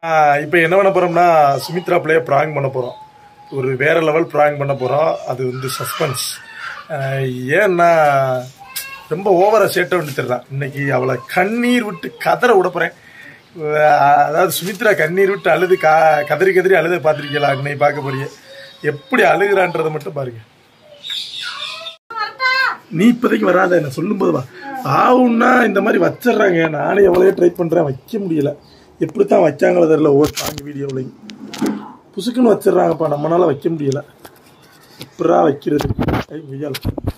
இப்போ என்ன பண்ண போறோம்னா சுமித்ரா பிள்ளைய ப்ராங் பண்ண போறோம் ஒரு வேற லெவல் ப்ராங் பண்ண போறோம் அது வந்து சஸ்பென்ஸ் ஏன்னா ரொம்ப ஓவரா சேட்டை பண்ணி தரலாம் இன்னைக்கு அவளை கண்ணீர் விட்டு கதற விட போறேன் அஹ் அதாவது சுமித்ரா கண்ணீர் விட்டு அழுது கா கதறி கதறி அழுத பார்த்துருக்கீங்களா இன்னைக்கு பார்க்க போறீங்க எப்படி அழுகுறான்றதை மட்டும் பாருங்க நீ இப்போதைக்கு வராத என்ன சொல்லும்போது வா ஆவுன்னா இந்த மாதிரி வச்சிடுறாங்க நானே எவ்வளோ ட்ரை பண்ணுறேன் வைக்க முடியல எப்படி தான் வச்சாங்களோ தெரியல ஒவ்வொரு சாங் வீடியோவிலையும் புசுக்குன்னு வச்சிடுறாங்கப்பா நம்மளால வைக்க முடியல எப்படா வைக்கிறது ஐ முயல்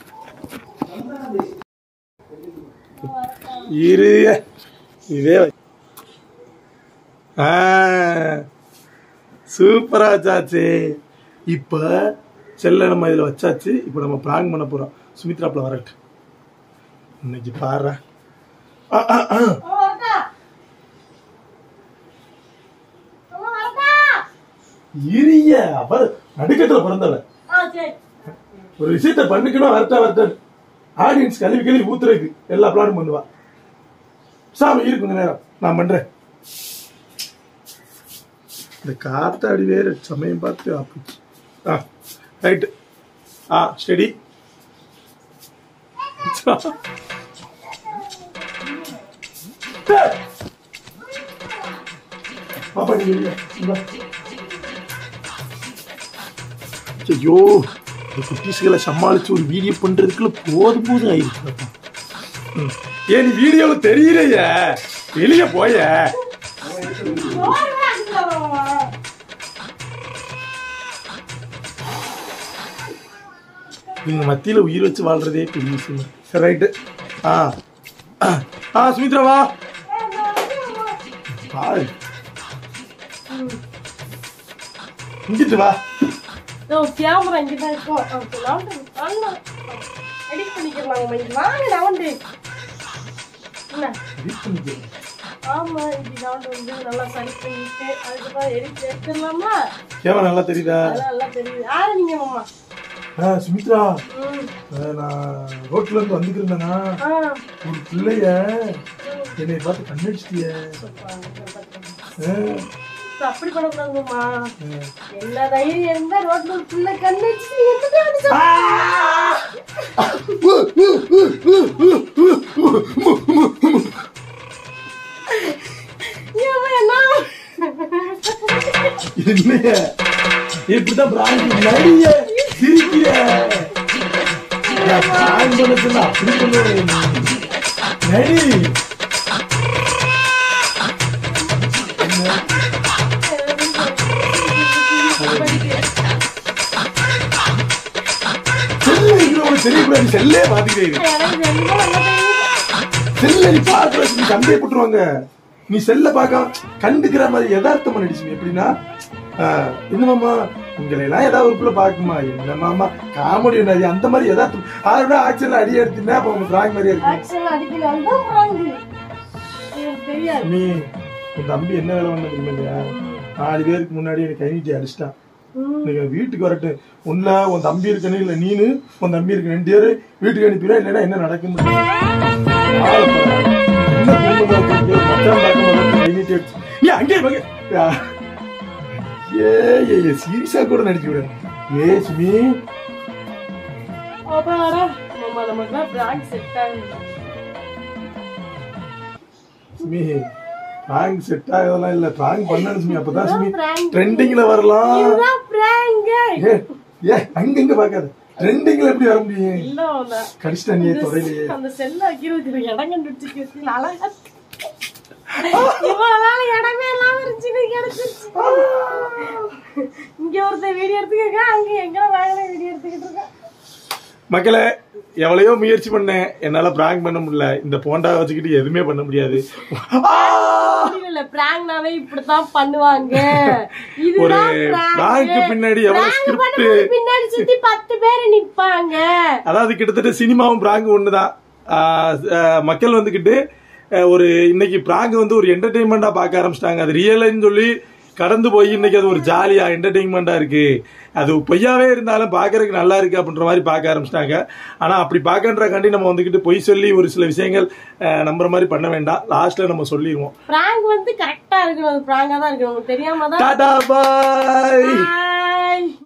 இரு இதே வை. ஆ சூப்பரா வச்சாச்சு இப்போ செல்ல நம்ம இதில் வச்சாச்சு இப்போ நம்ம ப்ராங் பண்ண போகிறோம் சுமித்ராப்பில் வரட்டு இன்னைக்கு பாரு ஆ ஆ ஆ இரிய அவர் நடுக்கத்துல பிறந்தவ ஒரு விஷயத்த பண்ணிக்கணும் வரட்டா வரட்ட ஆடியன்ஸ் கழுவி கழுவி ஊத்துறதுக்கு எல்லா பிளானும் பண்ணுவா சாமி இரு கொஞ்ச நேரம் நான் பண்றேன் இந்த காத்தாடி வேற சமயம் பார்த்து ஆப்பிச்சு ஆ ரைட்டு ஆ ஸ்டெடி பாப்பா நீங்க இல்லையா? இந்தா. ஐயோ இந்த குட்டீஸ்களை சமாளிச்சு ஒரு வீடியோ பண்றதுக்குள்ள போதும் போதும் ஆயிடுச்சு ம். ஏன் நீ வீடியோல தெரியலைய வெளிய போய நீங்க மத்தியில உயிர் வச்சு வாழ்றதே பெரிய விஷயம் சரி ரைட்டு ஆ ஆ, ஆ சுமித்ரா வா பாரு இங்கிட்டு வா கேமரா இங்கதான் இருக்கும் ஓகே நான் நல்லா எடிட் பண்ணிக்கலாம் இங்க வாங்க நவண்டு என்ன edit பண்ணிக்கோ. ஆமா இப்படி நவண்டு வந்து நல்லா சரி பண்ணிட்டு அதுக்கப்புறம் எடிட் எடுத்துடலாமா கேமரா நல்லா தெரியுதா அதெல்லாம் நல்லா தெரியுது யாரு நீங்க மாமா ஆ, சுமித்ரா ம் ஆ, நான் ரோட்ல இருந்து வந்துக்கிறேன்னா ஆ ஒரு பிள்ளைய என்னை பார்த்து கண்ணடிச்சிட்டிய அப்படி பண்ணக்கூடாது மாமா எல்லா தைரியம் இருந்தா ரோட்ல ஒரு பிள்ளை கண்ணு வச்சு என்னது அடிச்சா ஏம்மா, என்ன என்னைய இப்படிதான் பிராங்கி நடிய சிரிக்கிற நான் பிராங்க் பண்ண சொன்னா அப்படி பண்ணுவேன் நடி செல்ல இருக்கிறவங்க தெரியக்கூடாது செல்லே பாத்துக்கிறேன் எனக்கு ரொம்ப நல்லா தெரியுது செல்ல நீ பாக்குற நீ சந்தேகப்பட்டுருவாங்க நீ செல்ல பார்க்க கண்டுக்கிற மாதிரி யதார்த்தமா நடிச்சு எப்படின்னா ஆஹ், என்னமாமா உங்களை எல்லாம் ஏதாவது ஒரு பிள்ளை பாக்குமா என்னமாமா காமெடி நடி அந்த மாதிரி யதார்த்தம் அதோட ஆக்சன்ல அடி எடுத்துனா அப்ப உங்க டிராயிங் மாதிரியா இருக்கு ஆக்சுவலா அடிக்கல அதுதான் பிராங்கு எனக்கு தெரியாது நீ உன் தம்பி என்ன வேலை பண்ண தெரியுமா இல்லையா நாலு பேருக்கு முன்னாடி எனக்கு கை நீட்டி அடிச்சிட்டான் ம். நீங்க வீட்டுக்கு வரட்டு ஒன்ல உன் தம்பி இருக்கணும் இல்ல நீனு உன் தம்பி இருக்கு ரெண்டு பேரும் வீட்டுக்கு அனுப்பிடுவா இல்லைன்னா என்ன நடக்கும் ஆளை பாரு. என்ன குடும்பம் தான் இருக்கு? மச்சான் பார்க்கும் போது கை நீட்டி அடிச்சு, நீ அங்கேயே பாக்க ஏ ஏ ஏ சீரியஸா கூட நடிச்சு விட ஏ சுமி அப்பாடா மாமா நமக்கு தான் பிராங்க் செட் ஆகுது சுமி ட்ராயிங் செட் ஆகலாம் இல்ல ட்ராயிங் பண்ணணும் சுமி அப்பதான் சுமி prank. ட்ரெண்டிங்ல வரலாம் இதுதான் பிராங்க் ஏ ஏ அங்கங்க பாக்காத ட்ரெண்டிங்ல எப்படி வர முடியும் இல்ல அவன. கடிச்சிட்டா நீ தொடையிலேயே அந்த செல்ல வைக்கிறதுக்கு இடம் கண்டுபிடிச்சு அழகா இவ்வளவு நாள் இடமே இல்லாம இருந்துச்சு கிடைச்சிருச்சு இங்க ஒருத்தன் வீடியோ எடுத்துக்க அங்க எங்க வாங்கல வீடியோ எடுத்துக்கிட்டு இருக்கா மக்களே எவ்வளையோ முயற்சி பண்ணேன் என்னால பிராங்க் பண்ண முடியல இந்த போண்டா வச்சுக்கிட்டு எதுவுமே பண்ண முடியாது இல்ல பிராங்க்னாவே இப்படித்தான் பண்ணுவாங்க ஒரு இதுதான் prank prank. பின்னாடி எவ்வளவு prank script. பண்ணும்போது பின்னாடி சுத்தி பத்து பேர் நிப்பாங்க அதாவது கிட்டத்தட்ட சினிமாவும் பிராங்க் ஒண்ணுதான் ஆஹ் ஆஹ் மக்கள் வந்துகிட்டு ஆஹ் ஒரு இன்னைக்கு பிராங்க் வந்து ஒரு என்டர்டைன்மெண்டா பார்க்க ஆரம்பிச்சிட்டாங்க அது ரியல்னு சொல்லி கடந்து போய் இன்னைக்கு அது ஒரு ஜாலியா என்டர்டெயின்மெண்டா இருக்கு அது பொய்யாவே இருந்தாலும் பார்க்கறதுக்கு நல்லா இருக்கு அப்படின்ற மாதிரி பார்க்க ஆரம்பிச்சிட்டாங்க ஆனா அப்படி பார்க்கன்றக்காண்டி நம்ம வந்துக்கிட்டு பொய் சொல்லி ஒரு சில விஷயங்கள் அஹ், நம்புற மாதிரி பண்ண வேண்டாம் லாஸ்ட்ல நம்ம சொல்லிடுவோம் பிராங்க் வந்து கரெக்டா இருக்கணும் பிராங்கா தான் இருக்கணும் உங்களுக்கு தெரியாம தான் டாடா பாய்